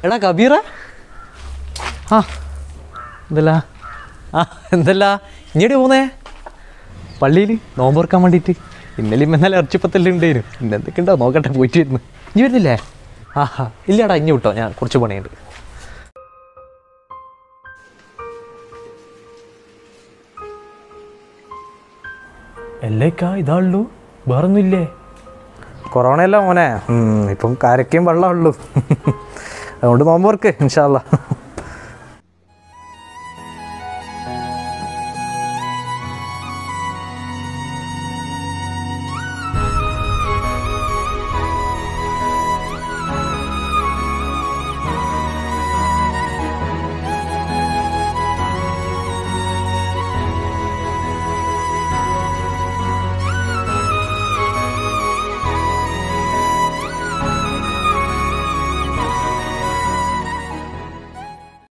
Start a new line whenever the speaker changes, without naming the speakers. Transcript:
എടാ കബീറ ആ എന്തല്ല ആ എന്തല്ല ഇങ്ങോട്ട് പോന്നേ പള്ളിയിൽ നോമ്പ് വേണ്ടിയിട്ട് ഇന്നലെ ഇന്നലെ ഇറച്ചിപ്പത്തെല്ലാം ഉണ്ടായിരുന്നു ഇന്ന് എന്തൊക്കെ ഉണ്ടോ നോക്കട്ടെ പോയിട്ട് വരുന്നു ഇനി വരുന്നില്ലേ ആഹാ ഇല്ലടാ ഇനി വിട്ടോ ഞാൻ കുറച്ച് പണിയുണ്ട് അല്ലേക്കാ ഇതാളൂ വേറൊന്നുമില്ലേ
കൊറോണയല്ല മോനെ ഉം, ഇപ്പം കരയ്ക്കും വെള്ളമുള്ളൂ അതുകൊണ്ട് നോമ്പോർക്ക് ഇൻഷാല്ല